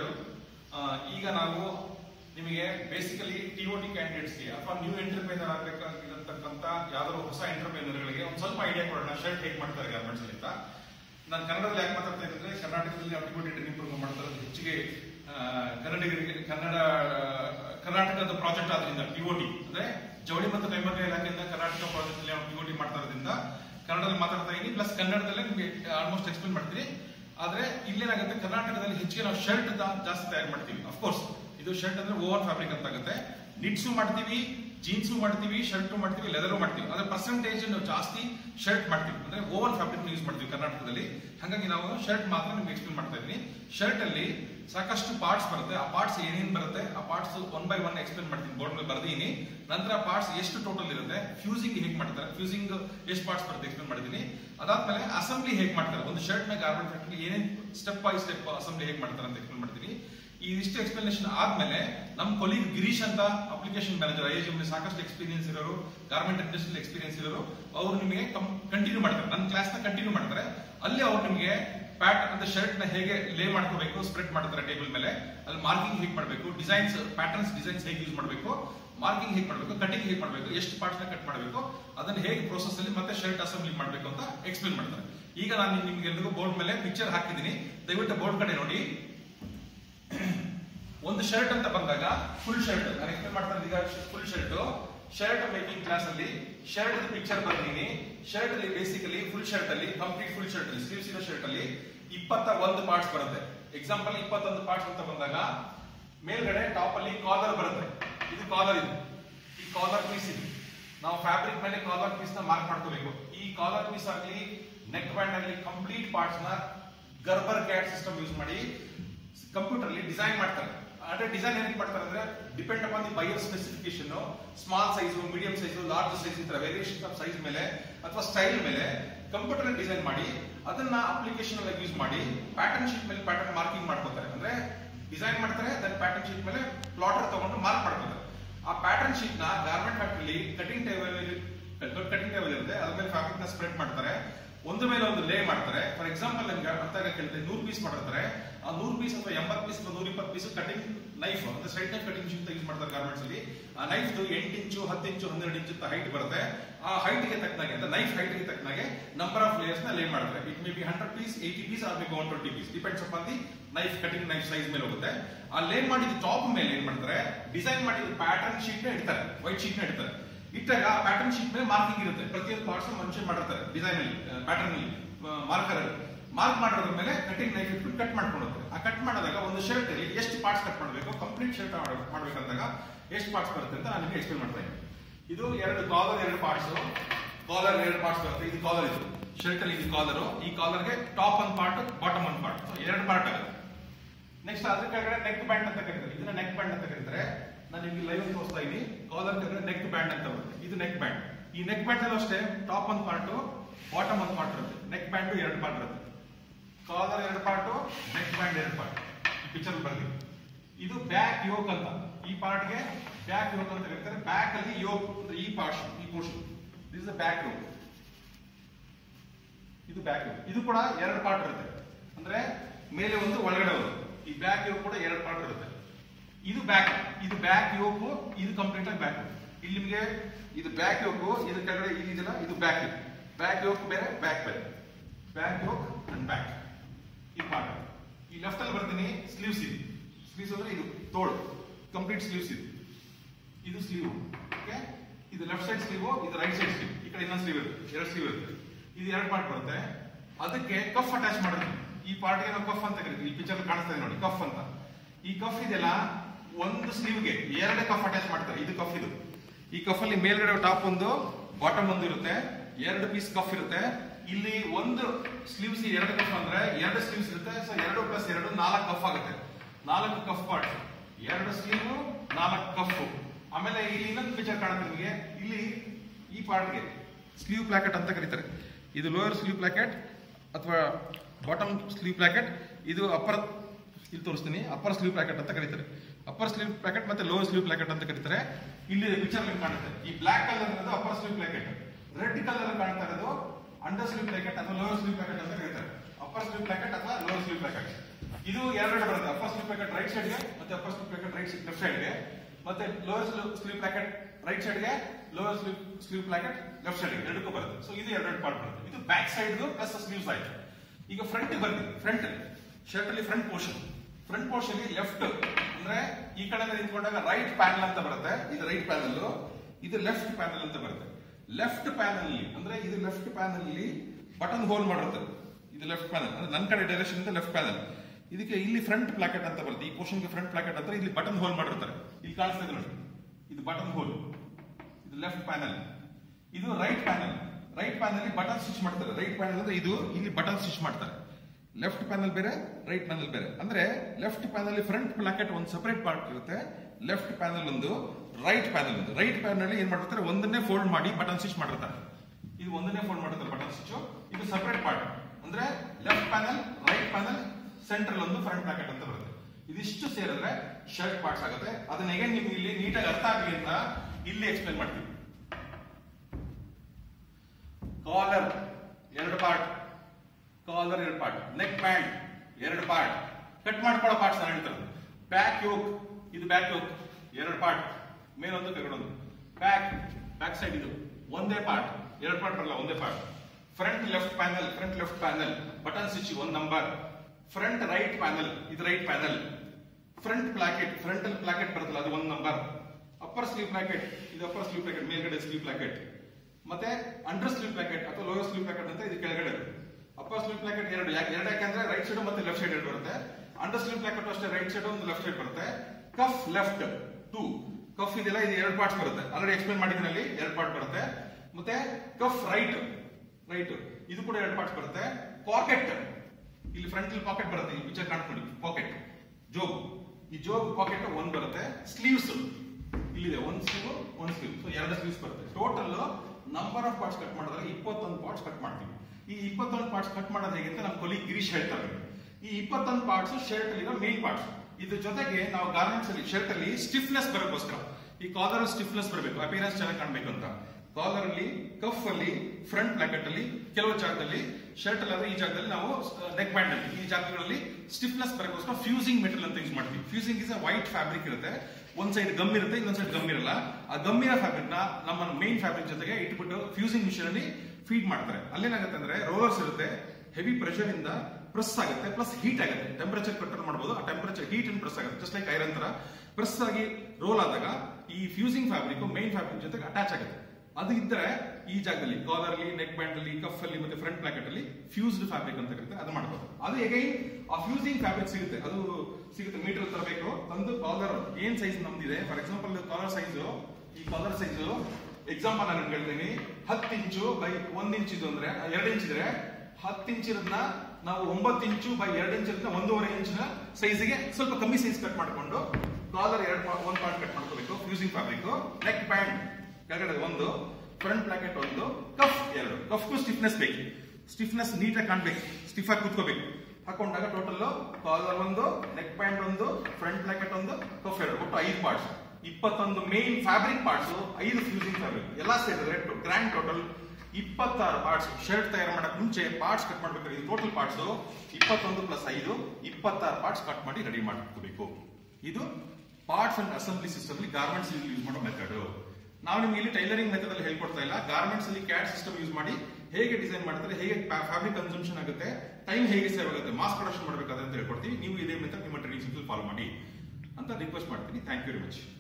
ಈಗ ನಾವು ನಿಮಗೆ ಬೇಸಿಕಲಿ ಟಿ ಒ ಟಿ ಕ್ಯಾಂಡಿಡೇಟ್ಸ್ಗೆ ಅಥವಾ ನ್ಯೂ ಎಂಟರ್ಪ್ರೈನರ್ ಆಗಬೇಕಾಗಿರತಕ್ಕಂತ ಯಾವ್ದಾದ್ರು ಹೊಸ ಎಂಟರ್ಪ್ರೈನರ್ಗಳಿಗೆ ಒಂದು ಸ್ವಲ್ಪ ಐಡಿಯಾ ಕೊಡೋಣ ಶರ್ಟ್ ಹೇಗೆ ಮಾಡ್ತಾರೆ ಗಾರ್ಮೆಂಟ್ಸ್ ಅಲ್ಲಿ ಅಂತ ನಾನು ಕನ್ನಡದಲ್ಲಿ ಯಾಕೆ ಮಾತಾಡ್ತಾ ಇದ್ರೆ ಕರ್ನಾಟಕದಲ್ಲಿ ಅಪ್ಟಿಟ್ಯೂಡ್ ಟ್ರೈನಿಂಗ್ ಪ್ರೋಗ್ರಾಮ್ ಮಾಡ್ತಾರೆ ಅದು ಹೆಚ್ಚಿಗೆ ಆ, ಕನ್ನಡಿಗರಿಗೆ ಕನ್ನಡ ಕರ್ನಾಟಕದ ಪ್ರಾಜೆಕ್ಟ್ ಆದ್ರಿಂದ ಟಿಒಟಿ ಅಂದ್ರೆ ಜವಳಿ ಮತ್ತು ಕೈಮಗ್ಗ ಇಲಾಖೆಯಿಂದ ಕರ್ನಾಟಕ ಪ್ರಾಜೆಕ್ಟ್ ಅಲ್ಲಿ ಟಿಒಟಿ ಮಾಡ್ತಾ ಇರೋದ್ರಿಂದ ಕನ್ನಡದಲ್ಲಿ ಮಾತಾಡ್ತಾ ಇದೀನಿ ಪ್ಲಸ್ ಕನ್ನಡದಲ್ಲೇ ನಿಮಗೆ ಆಲ್ಮೋಸ್ಟ್ ಎಕ್ಸ್ಪ್ಲೇನ್ ಮಾಡ್ತೀನಿ ಆದ್ರೆ ಇಲ್ಲೇನಾಗುತ್ತೆ ಕರ್ನಾಟಕದಲ್ಲಿ ಹೆಚ್ಚಿಗೆ ನಾವು ಶರ್ಟ್ ಜಾಸ್ತಿ ತಯಾರು ಮಾಡ್ತೀವಿ ಅಫ್ಕೋರ್ಸ್ ಇದು ಶರ್ಟ್ ಅಂದ್ರೆ ಓವನ್ ಫ್ಯಾಬ್ರಿಕ್ ಅಂತ ಆಗುತ್ತೆ ನಿಟ್ಸು ಮಾಡ್ತೀವಿ ಜೀನ್ಸು ಮಾಡ್ತೀವಿ ಶರ್ಟ್ ಮಾಡ್ತೀವಿ ಲೆದರು ಮಾಡ್ತೀವಿ ಅದ್ರ ಪರ್ಸೆಂಟೇಜ್ ನಾವು ಜಾಸ್ತಿ ಶರ್ಟ್ ಮಾಡ್ತೀವಿ ಅಂದ್ರೆ ಓವನ್ ಫ್ಯಾಬ್ರಿಕ್ ಯೂಸ್ ಮಾಡ್ತೀವಿ ಕರ್ನಾಟಕದಲ್ಲಿ ಹಾಗಾಗಿ ನಾವು ಶರ್ಟ್ ಮಾತ್ರ ನಿಮ್ಗೆ ಎಕ್ಸ್ಪ್ಲೇನ್ ಮಾಡ್ತಾ ಇದ್ದೀನಿ ಶರ್ಟ್ ಅಲ್ಲಿ ಸಾಕಷ್ಟು ಪಾರ್ಟ್ಸ್ ಬರುತ್ತೆ ಆ ಪಾರ್ಟ್ಸ್ ಏನೇನ್ ಬರುತ್ತೆ ಆ parts one by one explain ಮಾಡ್ತೀನಿ ಬೋರ್ಡ್ ಮೇಲೆ ಬರ್ದೀನಿ ನಂತರ ಪಾರ್ಟ್ಸ್ ಎಷ್ಟು ಟೋಟಲ್ ಇರುತ್ತೆ ಫ್ಯೂಸಿಂಗ್ ಹೇಗೆ ಮಾಡ್ತಾರೆ ಫ್ಯೂಸಿಂಗ್ ಎಷ್ಟು ಪಾರ್ಟ್ಸ್ ಬರುತ್ತೆ ಎಕ್ಸ್ಪ್ಲೇನ್ ಮಾಡ್ತೀನಿ ಅದಾದ್ಮೇಲೆ ಅಸೆಂಬ್ಲಿ ಹೇಗೆ ಮಾಡ್ತಾರೆ ಒಂದು ಶರ್ಟ್ ನ ಗಾರ್ಮೆಂಟ್ ಫ್ಯಾಕ್ಟರಿ ಏನೇನ್ ಸ್ಟೆಪ್ ಬೈ ಸ್ಟೆಪ್ ಅಸೆಂಬ್ಲಿ ಹೇಗೆ ಮಾಡ್ತಾರೆ ಅಂತ ಎಕ್ಸ್ಪ್ಲೇನ್ ಮಾಡ್ತೀನಿ ಈ ಇಷ್ಟು ಎಕ್ಸ್ಪ್ಲನೇಷನ್ ಆದ್ಮೇಲೆ ನಮ್ಮ ಕೊಲೀಗ್ ಗಿರೀಶ್ ಅಂತ ಅಪ್ಲಿಕೇಶನ್ ಮ್ಯಾನೇಜರ್ ಐ ಎಸ್ ಸಾಕಷ್ಟು ಎಕ್ಸ್ಪೀರಿಯನ್ಸ್ ಇರೋರು ಗಾರ್ಮೆಂಟ್ ಇಂಡಸ್ಟ್ರಿಯಲ್ ಎಕ್ಸ್ಪೀರಿಯನ್ಸ್ ಇರೋರು ಅವರು ನಿಮಗೆ ಕಂಟಿನ್ಯೂ ಮಾಡ್ತಾರೆ ನನ್ನ ಕ್ಲಾಸ್ ನ ಕಂಟಿನ್ಯೂ ಮಾಡ್ತಾರೆ ಅಲ್ಲಿ ಅವ್ರು ನಿಮಗೆ ಪ್ಯಾಟ್ ಅಂದ್ರೆ ಶರ್ಟ್ ನ ಹೇಗೆ ಲೇ ಮಾಡ್ಕೋಬೇಕು ಸ್ಪ್ರೆಡ್ ಮಾಡ್ತಾರೆ ಟೇಬಲ್ ಮೇಲೆ ಅಲ್ಲಿ ಮಾರ್ಕಿಂಗ್ ಹೇಗೆ ಮಾಡಬೇಕು ಡಿಸೈನ್ಸ್ ಪ್ಯಾಟರ್ನ್ಸ್ ಡಿಸೈನ್ಸ್ ಹೇಗೆ ಯೂಸ್ ಮಾಡಬೇಕು ಮಾರ್ಕಿಂಗ್ ಹೇಗೆ ಮಾಡಬೇಕು ಕಟಿಂಗ್ ಹೇಗೆ ಮಾಡಬೇಕು ಎಷ್ಟು ಪಾರ್ಟ್ಸ್ ನ ಕಟ್ ಮಾಡಬೇಕು ಅದನ್ನ ಹೇಗೆ ಪ್ರೋಸೆಸ್ ಅಲ್ಲಿ ಮತ್ತೆ ಶರ್ಟ್ ಅಸೆಂಬ್ಲಿ ಮಾಡಬೇಕು ಅಂತ ಎಕ್ಸ್ಪ್ಲೇನ್ ಮಾಡ್ತಾರೆ ಈಗ ನಾನು ನಿಮ್ಗೆ ಎಲ್ರಿಗೂ ಬೋರ್ಡ್ ಮೇಲೆ ಪಿಕ್ಚರ್ ಹಾಕಿದ್ದೀನಿ ದಯವಿಟ್ಟು ಬೋರ್ಡ್ ಕಡೆ ನೋಡಿ ಒಂದು ಶರ್ಟ್ ಅಂತ ಬಂದಾಗ ಫುಲ್ ಶರ್ಟ್ ನಾನು ಎಕ್ಸ್ಪ್ಲೇನ್ ಮಾಡ್ತಾ ಈಗ full shirt shirt making class ಅಲ್ಲಿ ಶರ್ಟ್ ಪಿಕ್ಚರ್ ಬರ್ತೀನಿ ಶರ್ಟ್ ಅಲ್ಲಿ ಬೇಸಿಕಲಿ ಫುಲ್ ಶರ್ಟ್ ಅಲ್ಲಿ ಕಂಪ್ಲೀಟ್ ಫುಲ್ ಶರ್ಟ್ ಅಲ್ಲಿ ಸ್ಲೀವ್ಸ್ ಇರೋ ಶರ್ಟ್ ಅಲ್ಲಿ ಇಪ್ಪತ್ತ ಒಂದು ಪಾರ್ಟ್ಸ್ ಬರುತ್ತೆ ಎಕ್ಸಾಂಪಲ್ ಇಪ್ಪತ್ತೊಂದು ಪಾರ್ಟ್ಸ್ ಅಂತ ಬಂದಾಗ ಮೇಲ್ಗಡೆ ಟಾಪ್ ಅಲ್ಲಿ ಕಾಲರ್ ಬರುತ್ತೆ ಇದು ಕಾಲರ್ ಇದು ಈ ಕಾಲರ್ ಪೀಸ್ ಇದು ನಾವು ಫ್ಯಾಬ್ರಿಕ್ ಮೇಲೆ ಕಾಲರ್ ಪೀಸ್ ನ ಮಾರ್ಕ್ ಮಾಡ್ಕೋಬೇಕು ಈ ಕಾಲರ್ ಪೀಸ್ ಆಗಲಿ ನೆಕ್ ಬ್ಯಾಂಡ್ ಆಗಲಿ ಕಂಪ್ಲೀಟ್ ಪಾರ್ಟ್ಸ್ ನ ಗರ್ಬರ್ ಕ್ಯಾಟ್ ಸಿಸ್ಟಮ್ ಯೂಸ್ ಮಾಡಿ ಕಂಪ್ಯೂಟರ್ ಅಲ್ಲಿ ಡಿಸೈನ್ ಮಾಡ್ತಾರೆ ಅಂದ್ರೆ ಡಿಸೈನ್ ಏನಕ್ಕೆ ಮಾಡ್ತಾರೆ ಅಂದ್ರೆ depend upon the buyer specification small size medium size large size ಇತರ ವೇರಿಯೇಷನ್ ಆಫ್ ಸೈಜ್ ಮೇಲೆ ಅಥವಾ ಸ್ಟೈಲ್ ಮೇಲೆ ಕಂಪ್ಯೂಟರ್ ಡಿಸೈನ್ ಮಾಡಿ ಅದನ್ನ ಅಪ್ಲಿಕೇಶನ್ ಅಲ್ಲಿ ಯೂಸ್ ಮಾಡಿ ಪ್ಯಾಟರ್ನ್ ಶೀಟ್ ಮೇಲೆ ಪ್ಯಾಟರ್ನ್ ಮಾರ್ಕಿಂಗ್ ಮಾಡ್ಕೋತಾರೆ ಅಂದ್ರೆ ಡಿಸೈನ್ ಮಾಡ್ತಾರೆ ದೆನ್ ಪ್ಯಾಟರ್ನ್ ಶೀಟ್ ಮೇಲೆ ಪ್ಲಾಟರ್ ತಗೊಂಡು ಮಾರ್ಕ್ ಮಾಡ್ಕೋತಾರೆ ಆ ಪ್ಯಾಟರ್ನ್ ಶೀಟ್ ನ garment factory cutting table cutting table ಇರುತ್ತೆ ಅದ್ರ ಮೇಲೆ ಫ್ಯಾಬ್ರಿಕ್ ನ ಸ್ಪ್ರೆಡ್ ಮಾಡ್ತಾರೆ ಒಂದು ಮೇಲೆ ಒಂದು ಲೇ ಮಾಡ್ತಾರೆ ಫಾರ್ ಎಕ್ಸಾಂಪಲ್ ನಿಮ್ಗೆ ಅರ್ಥ ಕೇಳ್ತಾರೆ ನೂರು ಪೀಸ್ ಮಾಡಿರ್ತಾರೆ ಆ ನೂರು ಪೀಸ್ ಅಥವಾ ಎಂಬತ್ತು ಪೀಸ್ ಅಥವಾ ನೂರ ಇಪ್ಪತ್ತು ಪೀಸ್ ಕಟಿಂಗ್ ನೈಫ್ ಅಂದ್ರೆ side knife cutting sheet use ಮಾಡ್ತಾರೆ ಗಾರ್ಮೆಂಟ್ಸ್ ಅಲ್ಲಿ ಆ ನೈಫ್ ಎಂಟು ಇಂಚು ಹತ್ತು ಇಂಚು ಹನ್ನೆರಡು ಇಂಚು ಹೈಟ್ ಬರುತ್ತೆ ಆ ಹೈಟ್ ಗೆ ತಕ್ಕನಾಗೆ ಅಂದ್ರೆ ನೈಫ್ ಹೈಟ್ ಗೆ ತಕ್ಕನಾಗೆ ನಂಬರ್ ಆಫ್ ಲೇಯರ್ಸ್ ನ ಲೇ ಮಾಡ್ತಾರೆ it may be hundred piece eighty piece or may one twenty piece depends upon the knife cutting knife size ಮೇಲೆ ಹೋಗುತ್ತೆ ಆ ಲೇ ಮಾಡಿದ ಟಾಪ್ ಮೇಲೆ ಏನ್ ಮಾಡ್ತಾರೆ ಡಿಸೈನ್ ಮಾಡಿದ ಪ್ಯಾಟರ್ನ್ ಶೀಟ್ ನ ಇಡ್ತಾರೆ ವೈಟ್ ಶೀಟ್ ನ ಇಡ್ತಾರೆ ಇಟ್ಟಾಗ ಆ ಪ್ಯಾಟರ್ನ್ ಶೀಟ್ ಮೇಲೆ ಮಾರ್ಕಿಂಗ್ ಇರುತ್ತೆ ಪ್ರತಿಯೊಂದು ಪಾರ್ಟ್ಸ್ ಮನುಷ್ಯ ಮಾಡಿರ್ತಾರೆ ಡಿಸೈನ್ ಅಲ್ಲಿ ಪ್ಯಾಟರ್ನ್ ಅಲ್ಲಿ ಮಾರ್ಕರ್ ಅಲ್ಲಿ ಮಾರ್ಕ್ ಮಾಡೋದ್ರ ಮೇಲೆ ಕಟಿಂಗ್ ನೈಫ್ ಇಟ್ಬಿಟ್ಟು ಕಟ್ ಮಾಡ್ಕೊಂಡು ಹೋಗ್ತಾರೆ ಆ ಕಟ್ ಮಾಡಿದಾಗ ಒಂದು ಶರ್ಟ್ ಅಲ್ಲಿ ಎಷ್ಟು ಪಾರ್ಟ್ಸ್ ಕಟ್ ಮಾಡಬೇಕು ಕಂಪ್ಲೀಟ್ ಶರ್ಟ್ ಮಾಡ್ಬೇಕಂದಾಗ ಎಷ್ಟು ಪಾರ್ಟ್ಸ್ ಬರುತ್ತೆ ಅಂತ ನಾನು ನಿಮಗೆ ಎಕ್ಸ್ಪ್ಲೇನ್ ಮಾಡ್ತಾ ಇದ್ದೀನಿ ಇದು ಎರಡು ಕಾಲರ್ ಎರಡು ಪಾರ್ಟ್ಸ್ ಕಾಲರ್ ಎರಡು ಪಾರ್ಟ್ಸ್ ಬರುತ್ತೆ ಇದು ಕಾಲರ್ ಇದು ಶರ್ಟ್ ಅಲ್ಲಿ ಇದು ಕಾಲರ್ ಈ ಕಾಲರ್ಗೆ ಟಾಪ್ ಒಂದು ಪಾರ್ಟ್ ಬಾಟಮ್ ಒಂದು ಪಾರ್ಟ್ ಎರಡು ಪಾರ್ಟ್ ಆಗುತ್ತೆ ನೆಕ್ಸ್ಟ್ ಅದ್ರ ಕೆಳಗಡೆ ನೆಕ್ ಬ್ಯಾಂಡ್ ಅಂತ ಕರೀತಾರೆ ಇದನ್ನ ನೆಕ್ ಬ್ಯಾಂಡ್ ಅಂತ ಕರೀತಾರೆ ನಾನು ನಿಮ್ಗೆ ಲೈವ್ ತೋರಿಸ್ತಾ ಇದೀನಿ ಕಾಲರ್ ಕೆಳಗಡೆ ನೆಕ್ ಬ್ಯಾಂಡ್ ಅಂತ ಬರುತ್ತೆ ಇದು ನೆಕ್ ಬ್ಯಾಂಡ್ ಈ ನೆಕ್ ಬ್ಯಾಂಡ್ ಅಲ್ಲೂ ಅಷ್ಟೇ ಟಾಪ್ ಒಂದು ಪಾರ್ಟ್ ಬಾಟಮ್ ಒಂದು ಪಾರ್ಟ್ ಇರುತ್ತೆ ನೆಕ್ ಬ್ಯಾಂಡ್ ಎರಡು ಪಾರ್ಟ್ ಇರುತ್ತೆ ಕಾಲರ್ ಎರಡು ಪಾರ್ಟ್ ನೆಕ್ ಬ್ಯಾಂಡ್ ಎರಡು ಪಾರ್ಟ್ ಈ ಪಿಕ್ಚರ್ ಬರ್ಲಿ ಇದು ಬ್ಯಾಕ್ ಯೋಕ್ ಅಂತ ಈ ಪಾರ್ಟ್ಗೆ ಬ್ಯಾಕ್ ಯೋಕ್ ಅಂತ ಕರೀತಾರೆ ಬ್ಯಾಕ್ ಅಲ್ಲಿ ಯೋಕ್ ಅಂದ್ರೆ ಈ ಪಾರ್ಟ್ ಈ portion this is back yoke ಇದು ಬ್ಯಾಕ್ ಇದು ಕೂಡ ಎರಡು ಪಾರ್ಟ್ ಇರುತ್ತೆ ಅಂದ್ರೆ ಮೇಲೆ ಒಂದು ಒಳಗಡೆ ಒಂದು ಈ ಬ್ಯಾಕ್ ಯೋಗ್ ಕೂಡ ಎರಡು ಪಾರ್ಟ್ ಇರುತ್ತೆ ಇದು ಬ್ಯಾಕ್ ಇದು ಬ್ಯಾಕ್ ಯೋಗು ಇದು ಕಂಪ್ಲೀಟ್ ಆಗಿ ಬ್ಯಾಕ್ ಇಲ್ಲಿ ನಿಮಗೆ ಇದು ಬ್ಯಾಕ್ ಯೋಗು ಇದು ಕೆಳಗಡೆ ಇಲ್ಲಿ ಇದೆಲ್ಲ ಇದು ಬ್ಯಾಕ್ ಬ್ಯಾಕ್ ಯೋಗ್ ಬೇರೆ ಬ್ಯಾಕ್ ಬೇರೆ ಬ್ಯಾಕ್ ಯೋಗ್ ಅಂಡ್ ಬ್ಯಾಕ್ ಈ ಪಾರ್ಟ್ ಈ ಲೆಫ್ಟ್ ಅಲ್ಲಿ ಬರ್ತೀನಿ ಸ್ಲೀವ್ಸ್ ಇದು ಸ್ಲೀವ್ಸ್ ಅಂದ್ರೆ ಇದು ತೋಳು ಕಂಪ್ಲೀಟ್ ಸ್ಲೀವ್ಸ್ ಇದು ಇದು ಸ್ಲೀವ್ ಓಕೆ ಇದು ಲೆಫ್ಟ್ ಸೈಡ್ ಸ್ಲೀವ್ ಇದು ರೈಟ್ ಸೈಡ್ ಸ್ಲೀವ್ ಈ ಕಡೆ ಇನ್ನೊಂದು ಸ್ಲೀವ್ ಇರುತ್ತೆ ಎರಡು ಸ್ಲೀವ್ ಇರುತ್ತೆ ಇದು ಎರಡು ಪಾರ್ಟ್ ಬರುತ್ತೆ ಅದಕ್ಕೆ ಕಫ್ ಅಟ್ಯಾಚ್ ಮಾಡಿದ್ವಿ ಈ ಪಾರ್ಟ್ಗೆ ನಾವು ಕಫ್ ಅಂತ ಕರಿತೀವಿ ಈ ಪಿಕ್ಚರ್ ಕಾಣಿಸ್ತಾ ಇದೆ ನೋಡಿ ಕಫ್ ಅಂತ ಈ ಕಫ್ ಇದೆಯಲ್ಲ ಒಂದು ಸ್ಲೀವ್ಗೆ ಎರಡೇ ಕಫ್ ಅಟ್ಯಾಚ್ ಮಾಡ್ತಾರೆ ಇದು ಕಫ್ ಇದು ಈ ಕಫ್ ಅಲ್ಲಿ ಮೇಲ್ಗಡೆ ಟಾಪ್ ಒಂದು ಬಾಟಮ್ ಒಂದು ಇರುತ್ತೆ ಎರಡು ಪೀಸ್ ಕಫ್ ಇರುತ್ತೆ ಇಲ್ಲಿ ಒಂದು ಸ್ಲೀವ್ಸ್ ಎರಡು ಕಫ್ ಅಂದ್ರೆ ಎರಡು ಸ್ಲೀವ್ಸ್ ಇರುತ್ತೆ ಸೊ ಎರಡು ಪ್ಲಸ್ ಎರಡು ನಾಲ್ಕು ಕಫ್ ಆಗುತ್ತೆ ನಾಲ್ಕು ಕಫ್ ಪಾರ್ಟ್ ಎರಡು ಸ್ಲೀವ್ ನಾಲ್ಕು ಕಫ್ ಆಮೇಲೆ ಇಲ್ಲಿ ಇನ್ನೊಂದು ಪಿಕ್ಚರ್ ಕಾಣುತ್ತೆ ನಿಮಗೆ ಇಲ್ಲಿ ಈ ಪಾರ್ಟ್ಗೆ ಸ್ಲೀವ್ ಪ್ಲಾಕೆಟ್ ಅಂತ ಕರೀತಾರೆ ಇದು ಲೋಯರ್ ಸ್ಲೀವ್ ಪ್ಲಾಕೆಟ್ ಅಥವಾ ಬಾಟಮ್ ಸ್ಲೀವ್ ಪ್ಲಾಕೆಟ್ ಇದು ಅಪ್ಪರ್ ಇಲ್ಲಿ ತೋರಿಸ್ತೀನಿ ಅಪ್ಪರ್ ಸ್ಲೀವ್ ಪ್ಲಾಕೆಟ್ ಅಂತ ಕರೀತಾರೆ ಅಪ್ಪರ್ ಸ್ಲೀವ್ ಪ್ಲಾಕೆಟ್ ಮತ್ತೆ ಲೋಯರ್ ಸ್ಲೀವ್ ಪ್ಲಾಕೆಟ್ ಅಂತ ಕರೀತಾರೆ ಇಲ್ಲಿ ಪಿಕ್ಚರ್ ಕಾಣುತ್ತೆ ಈ ಬ್ಲಾಕ್ ಕಲರ್ ಇರೋದು upper sleeve placket red colour ಕಾಣ್ತಾ ಇರೋದು ಅಂಡರ್ ಸ್ಲೀವ್ ಪ್ಲಾಕೆಟ್ ಅಥವಾ ಲೋಯರ್ ಸ್ಲೀವ್ ಪ್ಲಾಕೆಟ್ ಅಂತ ಕರೀತಾರೆ ಅಪ್ಪರ್ ಸ್ಲೀವ್ ಪ್ಲಾಕೆಟ್ ಅಥವಾ ಲೋಯರ್ ಸ್ಲೀವ್ ಪ್ಲಾಕೆಟ್ ಇದು ಎರಡು ಬರುತ್ತೆ ಅಪ್ಪರ್ ಸ್ಲೀವ್ ಪ್ಲಾಕೆಟ್ ರೈಟ್ ಸೈಡ್ಗೆ ಮತ್ತೆ upper sleeve placket right left ಸೈಡ್ಗೆ ಮತ್ತೆ ಲೋಯರ್ ಸ್ಲೀವ್ ಪ್ಲಾಕೆಟ್ ರೈಟ್ ಸೈಡ್ಗೆ lower sleeve sleeve placket left ಸೈಡ್ಗೆ ಎರಡಕ್ಕೂ ಬರುತ್ತೆ ಸೊ ಇದು ಎರಡು ಪಾರ್ಟ್ ಬರುತ್ತೆ ಇದು ಬ್ಯಾಕ್ ಸೈಡ್ ಪ್ಲಸ್ ಸ್ಲೀವ್ಸ್ ಆಯ್ತು ಈಗ ಫ್ರಂಟ್ ಬರ್ತೀವಿ ಫ್ರಂಟ್ ಶರ್ಟ್ ಅಲ್ಲಿ front portion front portion left ಅಂದ್ರೆ ಈ ಕಡೆ ನಿಂತ್ಕೊಂಡಾಗ ರೈಟ್ ಪ್ಯಾನಲ್ ಅಂತ ಬರುತ್ತೆ ಇದು ರೈಟ್ ಪ್ಯಾನಲ್ ಇದು ಲೆಫ್ಟ್ ಪ್ಯಾನಲ್ ಅಂತ ಬರುತ್ತೆ ಲೆಫ್ಟ್ ಪ್ಯಾನಲ್ ಅಲ್ಲಿ ಅಂದ್ರೆ ಇದು ಲೆಫ್ಟ್ ಪ್ಯಾನಲ್ ಅಲ್ಲಿ ಬಟನ್ ಹೋಲ್ ಮಾಡಿರುತ್ತೆ ಇದು ಲೆಫ್ಟ್ ಪ್ಯಾನಲ್ ಅಂದ್ರೆ ನನ್ನ ಕಡೆ ಡೈರೆಕ್ಷನ್ ಇಂದ ಲೆಫ್ಟ್ ಪ್ಯಾನಲ್ ಇದಕ್ಕೆ ಇಲ್ಲಿ ಫ್ರಂಟ್ ಪ್ಲಾಕೆಟ್ ಅಂತ ಬರುತ್ತೆ ಈ ಪೋರ್ಷನ್ಗೆ ಫ್ರಂಟ್ ಪ್ಲಾಕೆಟ್ ಅಂತ ಇಲ್ಲಿ ಬಟನ್ ಹೋಲ್ ಮಾಡಿರ್ತಾರೆ ಇಲ್ಲಿ ಕಾಣಿಸ್ತಾ ಇದೆ ನೋಡಿ ಇದು ಬಟನ್ ಹೋಲ್ ಇದು ಲೆಫ್ಟ್ ಪ್ಯಾನಲ್ ಇದು ರೈಟ್ ಪ್ಯಾನಲ್ ರೈಟ್ ಪ್ಯಾನಲ್ ಅಲ್ಲಿ ಬಟನ್ ಸ್ವಿಚ್ ಮಾಡ್ತಾರೆ ರೈಟ್ ಪ್ಯಾನಲ್ ಅಂದ್ರೆ ಇದು ಇಲ್ಲಿ ಬಟನ್ ಸ್ವಿಚ್ ಮಾಡ್ತಾರೆ ಲೆಫ್ಟ್ ಪ್ಯಾನಲ್ ಬೇರೆ ರೈಟ್ ಪ್ಯಾನಲ್ ಬೇರೆ ಅಂದ್ರೆ ಲೆಫ್ಟ್ ಪ್ಯಾನಲ್ ಫ್ರಂಟ್ ಪ್ಲಾಕೆಟ್ ಒಂದು ಸಪರೇಟ್ ಪಾರ್ಟ್ ಇರುತ್ತೆ ಲೆಫ್ಟ್ ಪ್ಯಾನಲ್ ಒಂದು ರೈಟ್ ಪ್ಯಾನಲ್ ಒಂದು ರೈಟ್ ಪ್ಯಾನಲ್ ಅಲ್ಲಿ ಏನ್ ಮಾಡಿರ್ತಾರೆ ಒಂದನ್ನೇ ಫೋಲ್ಡ್ ಮಾಡಿ ಬಟನ್ ಸ್ವಿಚ್ ಮಾಡಿರ್ತಾರೆ ಇದು ಒಂದನ್ನೇ ಫೋಲ್ಡ್ ಮಾಡಿರ್ತಾರೆ ಬಟನ್ ಸ್ವಿಚ್ ಇದು ಸಪರೇಟ್ ಪಾರ್ಟ್ ಅಂದ್ರೆ left panel right panel central ಒಂದು ಫ್ರಂಟ್ ಪ್ಲಾಕೆಟ್ ಅಂತ ಬರುತ್ತೆ ಇದಿಷ್ಟು ಸೇರಿದ್ರೆ ಶರ್ಟ್ ಪಾರ್ಟ್ಸ್ ಆಗುತ್ತೆ ಅದನ್ನ ಹೇಗೆ ನಿಮ್ಗೆ ಇಲ್ಲಿ ನೀಟಾಗಿ ಅರ್ಥ ಆಗಲಿ ಅಂತ ಇಲ್ಲಿ ಎಕ್ಸ್ಪ್ಲೇನ್ ಮಾಡ್ತೀವಿ ಕಾಲರ್ ಎರಡು ಪಾರ್ಟ್ ಕಾಲರ್ ಎರಡು ಪಾರ್ಟ್ ನೆಕ್ ಪ್ಯಾಂಟ್ ಎರಡು ಪಾರ್ಟ್ ಕಟ್ ಮಾಡ್ಕೊಳ್ಳೋ ಪಾರ್ಟ್ಸ್ ನಾನು ಹೇಳ್ತಾರೆ ಬ್ಯಾಕ್ ಯೋಕ್ ಇದು ಬ್ಯಾಕ್ ಯೋಕ್ ಎರಡು ಪಾರ್ಟ್ ಮೇಲೊಂದು ಕೆಳಗಡೊಂದು ಬ್ಯಾಕ್ ಬ್ಯಾಕ್ ಸೈಡ್ ಇದು ಒಂದೇ ಪಾರ್ಟ್ ಎರಡು ಪಾರ್ಟ್ ಬರಲ್ಲ ಒಂದೇ part front left panel front left panel button switch ಒಂದ್ ನಂಬರ್ ಫ್ರಂಟ್ ರೈಟ್ ಪ್ಯಾನಲ್ ಇದು right panel front placket front ಅಲ್ಲಿ ಪ್ಲಾಕೆಟ್ ಬರುತ್ತಲ್ಲ ಅದು ಒಂದ್ ನಂಬರ್ ಅಪ್ಪರ್ ಸ್ಲೀವ್ ಪ್ಲಾಕೆಟ್ ಇದು ಅಪ್ಪರ್ ಸ್ಲೀವ್ ಪ್ಲಾಕೆಟ್ ಮೇಲ್ಗಡೆ ಸ್ಲೀವ್ ಪ್ಲಾಕೆಟ್ ಮತ್ತೆ ಅಂಡರ್ ಸ್ಲೀವ್ ಪ್ಲಾಕೆಟ್ ಅಥವಾ ಲೋಯರ್ ಸ್ಲೀವ್ ಪ್ಲಾಕೆಟ್ ಅಂತ ಇದು ಕೆಳಗಡೆ ಅಪ್ಪರ್ ಸ್ಲೀವ್ ಪ್ಲಾಕೆಟ್ ಎರಡು ಯಾಕೆ ಎರಡು ಯಾಕಂದ್ರೆ ರೈಟ್ ಸೈಡ್ ಮತ್ತೆ ಲೆಫ್ಟ್ ಸೈಡ್ ಎರಡು ಬರುತ್ತೆ ಅಂಡರ್ ಸ್ಲೀವ್ ಪ್ಲಾಕೆಟ್ ಅಷ್ಟೇ ರೈಟ್ ಸೈಡ್ ಒಂದು ಲೆಫ್ಟ್ ಸೈಡ್ ಬರುತ್ತೆ ಕಫ್ ಲೆಫ್ಟ್ ಟೂ ಕಫ್ ಇದೆಲ್ಲ ಇದು ಎರಡು ಪಾರ್ಟ್ಸ್ ಬರುತ್ತೆ ಆಲ್ರೆಡಿ ಎಕ್ಸ್ಪ್ಲೇನ್ ಮಾಡಿದ್ದೀನಿ ಅಲ್ಲಿ ಎರಡು ಪಾರ್ಟ್ ಬರುತ್ತೆ ಮತ್ತೆ ಕಫ್ ರೈಟ್ ರೈಟ್ ಇದು ಕೂಡ ಎರಡು ಪಾರ್ಟ್ಸ್ ಬರುತ್ತೆ ಪಾಕೆಟ್ ಇಲ್ಲಿ ಫ್ರಂಟ್ ಅಲ್ಲಿ ಪಾಕೆಟ್ ಬರುತ್ತೆ ಈ ಪಿಕ್ಚರ್ ಕಾಣ್ಕೊಳ್ಳಿ ಪಾಕೆಟ್ ಜೋಬ್ ಈ ಜೋಬ್ ಪಾಕೆಟ್ ಒಂದ್ ಬರುತ್ತೆ ಸ್ಲೀವ್ಸ್ ಇಲ್ಲಿದೆ ಒಂದ್ ಸ್ಲೀವ್ ಒಂದ್ ಸ್ಲೀವ್ ಸೊ ಎರಡು ಸ್ಲೀವ್ಸ್ ಬರುತ್ತೆ total number of parts cut ಮಾಡಿದ್ರೆ ಇಪ್ಪತ್ತೊಂದು ಪಾರ್ಟ್ಸ್ ಕಟ್ ಮಾಡ್ತೀವಿ ಈ ಇಪ್ಪತ್ತೊಂದು ಪಾರ್ಟ್ಸ್ ಕಟ್ ಮಾಡೋದು ಹೇಗೆ ಅಂತ ನಮ್ಮ ಕೊಲಿ ಗಿರೀಶ್ ಹೇಳ್ತಾರೆ ಈ ಇಪ್ಪತ್ತೊಂದು ಪಾರ್ಟ್ಸ್ ಶರ್ಟ್ ಅಲ್ಲಿರೋ ಮೇನ್ ಪಾರ್ಟ್ಸ್ ಇದ್ರ ಜೊತೆಗೆ ನಾವು ಗಾರ್ಮೆಂಟ್ಸ್ ಅಲ್ಲಿ ಶರ್ಟ್ ಅಲ್ಲಿ ಸ್ಟಿಫ್ನೆಸ್ ಬರೋಕ್ಕೋಸ್ಕರ ಈ ಕಾಲರ್ ಸ್ಟಿಫ್ನೆಸ್ ಬರಬೇಕು ಅಪಿಯರೆನ್ಸ್ ಚೆನ್ನಾಗಿ ಕಾಣ್ಬೇಕು ಅಂತ ಕಾಲರ್ ಅಲ್ಲಿ ಕಫ್ ಅಲ್ಲಿ ಫ್ರಂಟ್ ಪ್ಲಾಕೆಟ್ ಅಲ್ಲಿ ಕೆಲವು ಜಾಗದಲ್ಲಿ ಶರ್ಟ್ ಅಲ್ಲಿ ಆದ್ರೆ ಈ ಜಾಗದಲ್ಲಿ ನಾವು ನೆಕ್ ಬ್ಯಾಂಡ್ ಅಲ್ಲಿ ಈ ಜಾಗಗಳಲ್ಲಿ ಸ್ಟಿಫ್ನೆಸ್ ಬರೋಕ್ಕೋಸ್ಕರ ಫ್ಯೂಸಿಂಗ್ ಮೆಟೀರಿಯಲ್ ಅಂತ ಯೂಸ್ ಮಾಡ್ತೀವಿ fusing is a white fabric ಇರುತ್ತೆ ಒಂದ್ ಸೈಡ್ ಗಮ್ ಇರುತ್ತೆ ಇನ್ನೊಂದ್ ಸೈಡ್ ಗಮ್ ಇರಲ್ಲ ಆ ಗಮ್ಮಿನ ಫ್ಯಾಬ್ರಿಕ್ ನ ನಮ್ಮ ಮೇನ್ ಫ್ಯಾಬ್ರಿಕ್ ಜೊತೆಗೆ ಇಟ್ಬಿಟ್ಟು ಫ್ಯೂಸಿಂಗ್ ಮಿಷನ್ ಅಲ್ಲಿ ಫೀಡ್ ಮಾಡ್ತಾರೆ ಅಲ್ಲೇನಾಗುತ್ತೆ ಅಂದ್ರೆ ರೋಲರ್ಸ್ ಇರುತ್ತೆ ಹೆವಿ ಪ್ರೆಷರ್ ಇಂದ ಪ್ರೆಸ್ ಆಗುತ್ತೆ ಪ್ಲಸ್ ಹೀಟ್ ಆಗುತ್ತೆ ಟೆಂಪರೇಚರ್ ಕಂಟ್ರೋಲ್ ಮಾಡಬಹುದು ಆ ಟೆಂಪರೇಚರ್ ಹೀಟ್ ಅಂಡ್ ಪ್ರೆಸ್ ಆಗುತ್ತೆ ಜಸ್ಟ್ ಲೈಕ್ ಐರನ್ ತರ ಪ್ರೆಸ್ ಆಗಿ ರೋಲ್ ಆದಾಗ ಈ ಫ್ಯೂಸಿಂಗ್ ಫ್ಯಾಬ್ರಿಕ್ ಮೇನ್ ಫ್ಯಾಬ್ರಿಕ್ ಜೊತೆಗೆ ಅಟ್ಯಾಚ್ ಆಗುತ್ತೆ ಅದು ಇದ್ರೆ ಈ ಜಾಗದಲ್ಲಿ ಕಾಲರ್ ಅಲ್ಲಿ ನೆಕ್ ಬ್ಯಾಂಡ್ ಅಲ್ಲಿ ಕಫ್ ಅಲ್ಲಿ ಮತ್ತೆ ಫ್ರಂಟ್ ಪ್ಲಾಕೆಟ್ ಅಲ್ಲಿ ಫ್ಯೂಸ್ಡ್ ಫ್ಯಾಬ್ರಿಕ್ ಅಂತ ಕರೀತಾರೆ ಅದು ಮಾಡ್ಬೋದು ಅದು ಹೇಗೆ ಆ ಫ್ಯೂಸಿಂಗ್ ಫ್ಯಾಬ್ರಿಕ್ ಸಿಗುತ್ತೆ ಅದು ಸಿಗುತ್ತೆ ಮೀಟರ್ ತರಬೇಕು ತಂದು ಕಾಲರ್ ಏನ್ ಸೈಜ್ ನಮ್ದಿದೆ ಫಾರ್ ಎಕ್ಸಾಂಪಲ್ ಕಾಲರ್ ಸೈಜ್ ಈ ಕಾಲರ್ ಸೈಜ್ ಎಕ್ಸಾಂಪಲ್ ನಾನು ಹೇಳ್ತೀನಿ ಹತ್ತು ಇಂಚು ಬೈ ಒಂದ್ ಇಂಚ್ ಇದು ಅಂದ್ರೆ ಎರಡು ಇಂಚ್ ಇದ್ರೆ ಹತ್ತು ಇಂಚ್ ಇರೋದನ್ನ ನಾವು ಒಂಬತ್ತು ಇಂಚು ಬೈ ಎರಡು ಇಂಚ್ ಇರೋದನ್ನ ಒಂದೂವರೆ ಇಂಚಿನ ಸೈಜ್ಗೆ ಸ್ವಲ್ಪ ಕಮ್ಮಿ ಸೈಜ್ ಕಟ್ ಮಾಡ್ಕೊಂಡು ಕಾಲರ್ ಎರಡು ಒಂದ್ ಪಾರ್ಟ್ ಕಟ್ ಮಾಡ್ಕೋಬೇಕು ಫ್ಯೂಸಿಂಗ್ ಫ್ಯಾಬ್ರಿಕ್ ನೆಕ್ ಬ್ಯಾಂಡ್ ಕೆಳಗಡೆ ಒಂದು ಫ್ರಂಟ್ ಪ್ಲಾಕೆಟ್ ಒಂದು ಕಫ್ ಎರಡು ಕಫ್ಗೂ ಸ್ಟಿಫ್ನೆಸ್ ಬೇಕು ಸ್ಟಿಫ್ನೆಸ್ ನೀಟಾಗಿ ಕಾಣ್ಬೇಕು ಸ್ಟಿಫ್ ಆಗಿ ಕೂತ್ಕೋಬೇಕು ಹಾಕೊಂಡಾಗ ಟೋಟಲ್ ಕಾಲರ್ ಒಂದು ನೆಕ್ ಪ್ಯಾಂಟ್ ಒಂದು ಫ್ರಂಟ್ ಪ್ಲಾಕೆಟ್ ಒಂದು ಕಫ್ ಎರಡು ಒಟ್ಟು ಐದು ಪಾರ್ಟ್ಸ್ ಇಪ್ಪತ್ತೊಂದು ಮೇನ್ ಫ್ಯಾಬ್ರಿಕ್ ಪಾರ್ಟ್ಸ್ ಐದು ಫ್ಯೂಸಿಂಗ್ ಫ್ಯಾಬ್ರಿಕ್ ಎಲ್ಲ ಸೇರಿದ್ರೆ ಗ್ರ್ಯಾಂಡ್ ಟೋಟಲ್ ಇಪ್ಪತ್ತಾರು ಪಾರ್ಟ್ಸ್ ಶರ್ಟ್ ತಯಾರು ಮಾಡಕ್ ಮುಂಚೆ ಪಾರ್ಟ್ಸ್ ಕಟ್ ಮಾಡ್ಬೇಕಾದ್ರೆ ಇದು ಟೋಟಲ್ ಪಾರ್ಟ್ಸ್ ಇಪ್ಪತ್ತೊಂದು ಪ್ಲಸ್ ಐದು ಇಪ್ಪತ್ತಾರು ಪಾರ್ಟ್ಸ್ ಕಟ್ ಮಾಡಿ ರೆಡಿ ಮಾಡ್ಕೋಬೇಕು ಇದು parts and assembly system garments use ಮಾಡೋ ಮೆಥಡ್ ನಾವು ನಿಮ್ಗೆ ಇಲ್ಲಿ ಟೈಲರಿಂಗ್ ಮೆಥಡ್ ಅಲ್ಲಿ ಹೇಳ್ಕೊಡ್ತಾ ಇಲ್ಲ ಗಾರ್ಮೆಂಟ್ಸ್ ಅಲ್ಲಿ ಕ್ಯಾಟ್ ಸಿಸ್ಟಮ್ ಯೂಸ್ ಮಾಡಿ ಹೇಗೆ ಡಿಸೈನ್ ಮಾಡ್ತಾರೆ ಹೇಗೆ ಫ್ಯಾಬ್ರಿಕ್ ಕನ್ಸಂಪ್ಷನ್ ಆಗುತ್ತೆ ಟೈಮ್ ಹೇಗೆ ಸೇವ್ ಆಗುತ್ತೆ ಮಾಸ್ ಪ್ರೊಡಕ್ಷನ್ ಮಾಡಬೇಕಾದ್ರೆ ಅಂತ ಹೇಳ್ಕೊಡ್ತೀವಿ ನೀವು ಇದೇ ಮೆಥಡ್ ನಿಮ್ಮ ಟ್ರೈನಿಂಗ್ ಫಾಲೋ ಮಾಡಿ ಅಂತ ರಿಕ್ವೆಸ್ಟ್ ಮಾಡ್ತೀನಿ ಥ್ಯಾಂಕ್ ಯು ವೆರಿ ಮಚ್